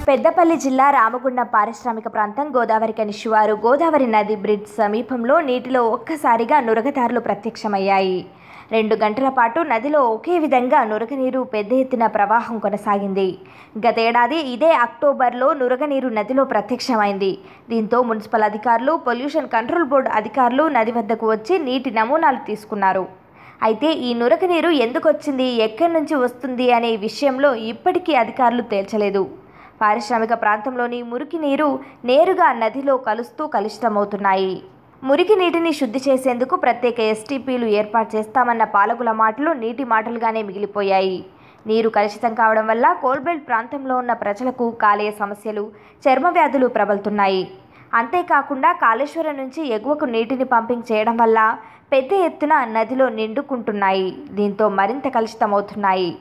పెద్దపల్లి జిల్లా రామగుండం పారిశ్రామిక ప్రాంతం గోదావరి కని శివారు గోదావరి నది బ్రిడ్జ్ సమీపంలో నీటిలో ఒక్కసారిగా నురగదారులు ప్రత్యక్షమయ్యాయి రెండు గంటల పాటు నదిలో ఒకే విధంగా నురగనీరు పెద్ద ఎత్తున ప్రవాహం కొనసాగింది గతేడాది ఇదే అక్టోబర్లో నురగనీరు నదిలో ప్రత్యక్షమైంది దీంతో మున్సిపల్ అధికారులు పొల్యూషన్ కంట్రోల్ బోర్డు అధికారులు నది వద్దకు వచ్చి నీటి నమూనాలు తీసుకున్నారు అయితే ఈ నురగ నీరు ఎందుకు వచ్చింది ఎక్కడి నుంచి వస్తుంది అనే విషయంలో ఇప్పటికీ అధికారులు తేల్చలేదు పారిశ్రామిక ప్రాంతంలోని మురికి నీరు నేరుగా నదిలో కలుస్తూ కలుషితమవుతున్నాయి మురికి నీటిని శుద్ధి చేసేందుకు ప్రత్యేక ఎస్టీపీలు ఏర్పాటు చేస్తామన్న పాలకుల మాటలు నీటి మాటలుగానే మిగిలిపోయాయి నీరు కలుషితం కావడం వల్ల కోల్బెల్ట్ ప్రాంతంలో ఉన్న ప్రజలకు కాలేయ సమస్యలు చర్మ వ్యాధులు ప్రబలుతున్నాయి అంతేకాకుండా కాళేశ్వరం నుంచి ఎగువకు నీటిని పంపింగ్ చేయడం వల్ల పెద్ద ఎత్తున నదిలో నిండుకుంటున్నాయి దీంతో మరింత కలుషితమవుతున్నాయి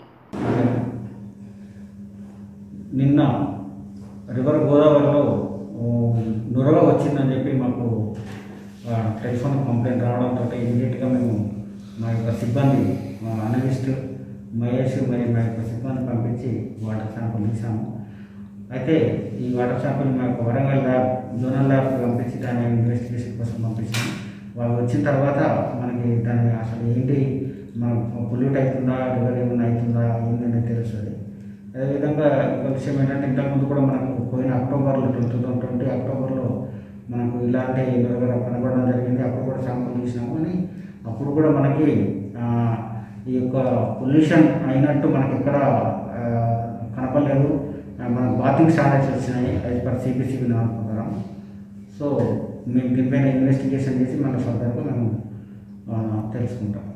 నిన్న రివర్ గోదావరిలో ఓ, నురగ వచ్చిందని చెప్పి మాకు ఆ, టెలిఫోన్ కంప్లైంట్ రావడంతో ఇమీడియట్గా మేము మా యొక్క సిబ్బంది మా అనలిస్ట్ మహేష్ మరి మా యొక్క సిబ్బంది పంపించి వాటర్ శాంపుల్ తీసాము అయితే ఈ వాటర్ శాంపుల్ మా యొక్క వరంగల్ ల్యాబ్ జోనల్ ల్యాబ్కి పంపించి దాని ఇన్వెస్టిగేషన్ కోసం పంపించాము వాళ్ళు వచ్చిన తర్వాత మనకి దాని అసలు ఏంటి మనం పొల్యూట్ అవుతుందా రివర్ ఏమైనా అవుతుందా ఏంటనేది తెలుస్తుంది అదేవిధంగా ఒక విషయం ఏంటంటే ఇంతకుముందు కూడా మనకు పోయిన అక్టోబర్లో టూ థౌజండ్ ట్వంటీ అక్టోబర్లో మనకు ఇలాంటి నిరగర కనబడడం జరిగింది అప్పుడు కూడా శాంపుల్ తీసినాము కానీ అప్పుడు కూడా మనకి ఆ, ఈ యొక్క పొల్యూషన్ అయినట్టు మనకి ఎక్కడ ఆ, కనపడలేదు ఆ, మనకు బాతింగ్ స్టాండర్డ్స్ వచ్చినాయి యాజ్ పర్ సిపిసిబి నాన్ ప్రకారం సో మేము దీనిపైన ఇన్వెస్టిగేషన్ చేసి మన ఫర్దర్గా మేము ఆ, తెలుసుకుంటాం